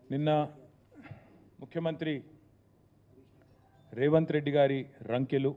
నిన్న ముఖ్యమంత్రి రేవంత్ రెడ్డి గారి రంకెలు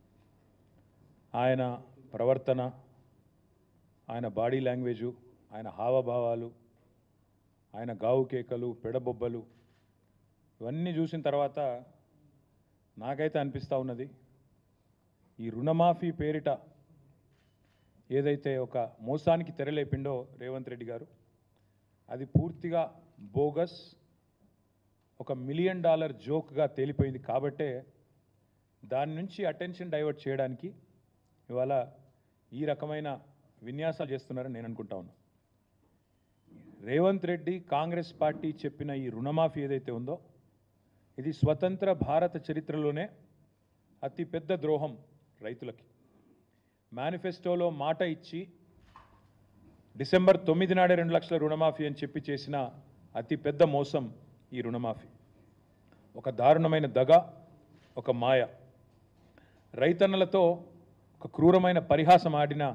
ఆయన ప్రవర్తన ఆయన బాడీ లాంగ్వేజు ఆయన హావభావాలు ఆయన గావు కేకలు పెడబొబ్బలు ఇవన్నీ చూసిన తర్వాత నాకైతే అనిపిస్తూ ఉన్నది ఈ రుణమాఫీ పేరిట ఏదైతే ఒక మోసానికి తెరలేపిండో రేవంత్ రెడ్డి గారు అది పూర్తిగా బోగస్ ఒక మిలియన్ డాలర్ జోక్గా తేలిపోయింది కాబట్టే దాని నుంచి అటెన్షన్ డైవర్ట్ చేయడానికి ఇవాళ ఈ రకమైన విన్యాసాలు చేస్తున్నారని నేను అనుకుంటా ఉన్నా రేవంత్ రెడ్డి కాంగ్రెస్ పార్టీ చెప్పిన ఈ రుణమాఫీ ఏదైతే ఉందో ఇది స్వతంత్ర భారత చరిత్రలోనే అతి పెద్ద ద్రోహం రైతులకి మేనిఫెస్టోలో మాట ఇచ్చి డిసెంబర్ తొమ్మిది నాడే రెండు లక్షల రుణమాఫీ అని చెప్పి చేసిన అతి పెద్ద మోసం ఈ రుణమాఫీ ఒక దారుణమైన దగ ఒక మాయ రైతన్నలతో ఒక క్రూరమైన పరిహాసం ఆడిన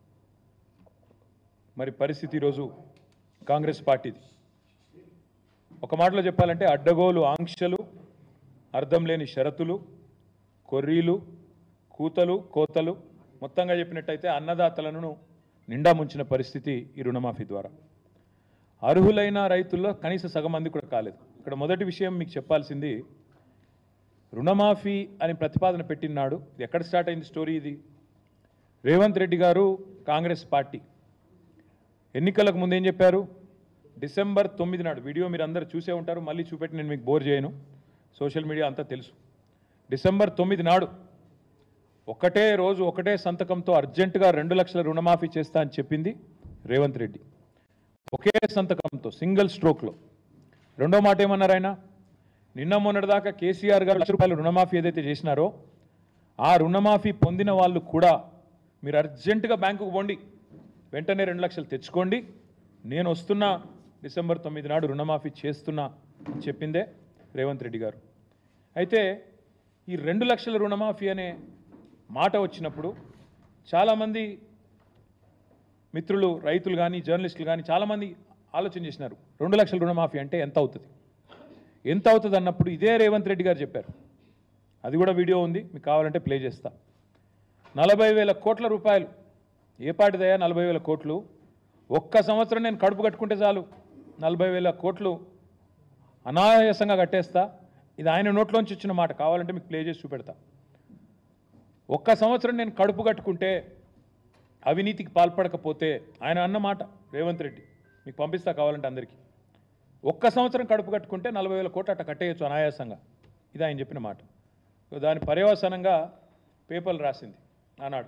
మరి పరిస్థితి ఈరోజు కాంగ్రెస్ పార్టీది ఒక మాటలో చెప్పాలంటే అడ్డగోలు ఆంక్షలు అర్థం లేని షరతులు కొర్రీలు కూతలు కోతలు మొత్తంగా చెప్పినట్టయితే అన్నదాతలను నిండా ముంచిన పరిస్థితి ఈ రుణమాఫీ ద్వారా అర్హులైన రైతుల్లో కనీస సగం మంది కూడా కాలేదు ఇక్కడ మొదటి విషయం మీకు చెప్పాల్సింది రుణమాఫీ అని ప్రతిపాదన పెట్టినాడు ఇది ఎక్కడ స్టార్ట్ అయింది స్టోరీ ఇది రేవంత్ రెడ్డి గారు కాంగ్రెస్ పార్టీ ఎన్నికలకు ముందు ఏం చెప్పారు డిసెంబర్ తొమ్మిది నాడు వీడియో మీరు అందరూ చూసే ఉంటారు మళ్ళీ చూపెట్టి నేను మీకు బోర్ చేయను సోషల్ మీడియా అంతా తెలుసు డిసెంబర్ తొమ్మిది నాడు ఒకటే రోజు ఒకటే సంతకంతో అర్జెంటుగా రెండు లక్షల రుణమాఫీ చేస్తా అని చెప్పింది రేవంత్ రెడ్డి ఒకే సంతకంతో సింగిల్ స్ట్రోక్లో రెండో మాట ఏమన్నారు ఆయన నిన్న మొన్నటిదాకా కేసీఆర్ గారు లక్ష రూపాయలు రుణమాఫీ ఏదైతే చేసినారో ఆ రుణమాఫీ పొందిన వాళ్ళు కూడా మీరు అర్జెంటుగా బ్యాంకుకు పోండి వెంటనే రెండు లక్షలు తెచ్చుకోండి నేను వస్తున్నా డిసెంబర్ తొమ్మిది నాడు రుణమాఫీ చేస్తున్నా అని చెప్పిందే రేవంత్ రెడ్డి గారు అయితే ఈ రెండు లక్షల రుణమాఫీ అనే మాట వచ్చినప్పుడు చాలామంది మిత్రులు రైతులు కానీ జర్నలిస్టులు కానీ చాలామంది ఆలోచన చేసినారు రెండు లక్షల రుణమాఫీ అంటే ఎంత అవుతుంది ఎంత అవుతుంది అన్నప్పుడు ఇదే రేవంత్ రెడ్డి గారు చెప్పారు అది కూడా వీడియో ఉంది మీకు కావాలంటే ప్లే చేస్తా నలభై వేల కోట్ల రూపాయలు ఏ పాటిదయ్యా నలభై వేల కోట్లు ఒక్క సంవత్సరం నేను కడుపు కట్టుకుంటే చాలు నలభై వేల కోట్లు అనాయాసంగా కట్టేస్తా ఇది ఆయన నోట్లోంచి వచ్చిన మాట కావాలంటే మీకు ప్లే చేసి చూపెడతా ఒక్క సంవత్సరం నేను కడుపు కట్టుకుంటే అవినీతికి పాల్పడకపోతే ఆయన అన్న మాట రేవంత్ రెడ్డి మీకు పంపిస్తా కావాలంటే అందరికీ ఒక్క సంవత్సరం కడుపు కట్టుకుంటే నలభై వేల కోట్లు అట్ట కట్టేయచ్చు అనాయాసంగా ఇది ఆయన చెప్పిన మాట దాని పర్యవసానంగా పేపర్లు రాసింది ఆనాడు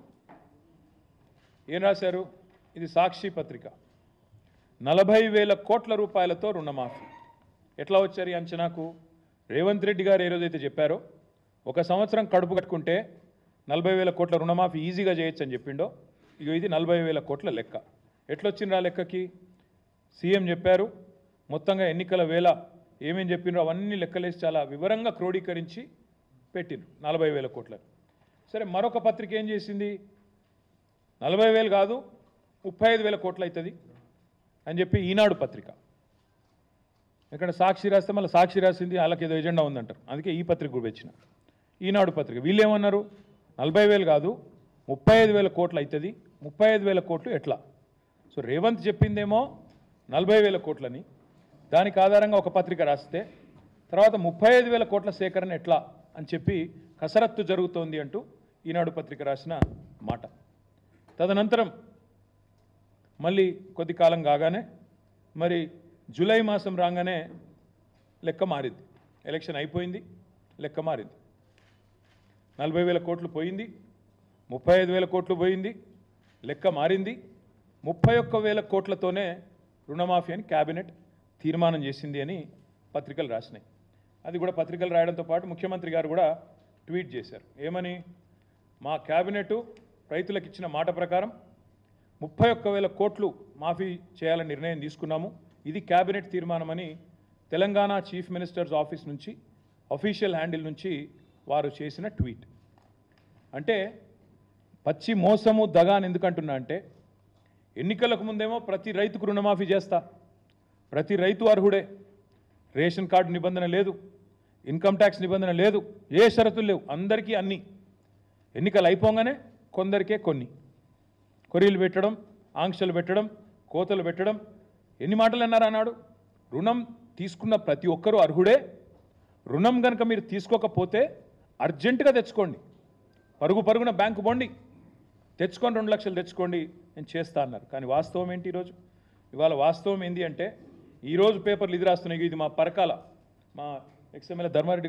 ఏం రాశారు ఇది సాక్షి పత్రిక నలభై వేల కోట్ల రూపాయలతో రుణమాఫీ ఎట్లా వచ్చారు ఈ అంచనాకు రేవంత్ రెడ్డి గారు ఏ రోజైతే చెప్పారో ఒక సంవత్సరం కడుపు కట్టుకుంటే నలభై వేల కోట్ల రుణమాఫీ ఈజీగా చేయొచ్చు అని చెప్పిండో ఇక ఇది నలభై వేల కోట్ల లెక్క ఎట్లొచ్చిండ్రు ఆ లెక్కకి సీఎం చెప్పారు మొత్తంగా ఎన్నికల వేళ ఏమేం చెప్పిండ్రో అవన్నీ లెక్కలేసి చాలా వివరంగా క్రోడీకరించి పెట్టిండ్రు నలభై వేల కోట్లని సరే మరొక పత్రిక ఏం చేసింది నలభై వేలు కాదు ముప్పై ఐదు వేల కోట్లు అవుతుంది అని చెప్పి ఈనాడు పత్రిక ఇక్కడ సాక్షి రాస్తే మళ్ళీ సాక్షి రాసింది వాళ్ళకి ఏదో ఎజెండా ఉందంటారు అందుకే ఈ పత్రిక కూడా వచ్చిన ఈనాడు పత్రిక వీళ్ళు ఏమన్నారు నలభై వేలు కాదు ముప్పై ఐదు వేల కోట్లు అవుతుంది ముప్పై ఐదు వేల కోట్లు ఎట్లా సో రేవంత్ చెప్పిందేమో నలభై వేల కోట్లని దానికి ఆధారంగా ఒక పత్రిక రాస్తే తర్వాత ముప్పై ఐదు వేల కోట్ల సేకరణ ఎట్లా అని చెప్పి కసరత్తు జరుగుతోంది అంటూ ఈనాడు పత్రిక రాసిన మాట తదనంతరం మళ్ళీ కొద్ది కాలం కాగానే మరి జూలై మాసం రాగానే లెక్క మారింది ఎలక్షన్ అయిపోయింది లెక్క మారింది నలభై వేల కోట్లు పోయింది ముప్పై ఐదు వేల కోట్లు పోయింది లెక్క మారింది ముప్పై ఒక్క వేల కోట్లతోనే రుణమాఫీ అని క్యాబినెట్ తీర్మానం చేసింది అని పత్రికలు రాసినాయి అది కూడా పత్రికలు రాయడంతో పాటు ముఖ్యమంత్రి గారు కూడా ట్వీట్ చేశారు ఏమని మా క్యాబినెట్ రైతులకు ఇచ్చిన మాట ప్రకారం ముప్పై ఒక్క వేల కోట్లు మాఫీ చేయాలని నిర్ణయం తీసుకున్నాము ఇది క్యాబినెట్ తీర్మానమని తెలంగాణ చీఫ్ మినిస్టర్స్ ఆఫీస్ నుంచి అఫీషియల్ హ్యాండిల్ నుంచి వారు చేసిన ట్వీట్ అంటే పచ్చి మోసము దగా అని ఎందుకంటున్నా అంటే ఎన్నికలకు ముందేమో ప్రతి రైతుకు రుణమాఫీ చేస్తా ప్రతి రైతు అర్హుడే రేషన్ కార్డు నిబంధన లేదు ఇన్కమ్ ట్యాక్స్ నిబంధన లేదు ఏ షరతులు లేవు అందరికీ అన్నీ ఎన్నికలు అయిపోగానే కొందరికే కొన్ని కొరీలు పెట్టడం ఆంక్షలు పెట్టడం కోతలు పెట్టడం ఎన్ని మాటలు అన్నారు అన్నాడు రుణం తీసుకున్న ప్రతి ఒక్కరూ అర్హుడే రుణం కనుక మీరు తీసుకోకపోతే అర్జెంటుగా తెచ్చుకోండి పరుగు పరుగున బ్యాంకు పోండి తెచ్చుకొని రెండు లక్షలు తెచ్చుకోండి నేను చేస్తా అన్నారు కానీ వాస్తవం ఏంటి ఈరోజు ఇవాళ వాస్తవం ఏంటి అంటే ఈరోజు పేపర్లు ఇది రాస్తున్నాయి ఇది మా పరకాల మా ఎక్స్ఎమ్మెల్యే ధర్మారెడ్డి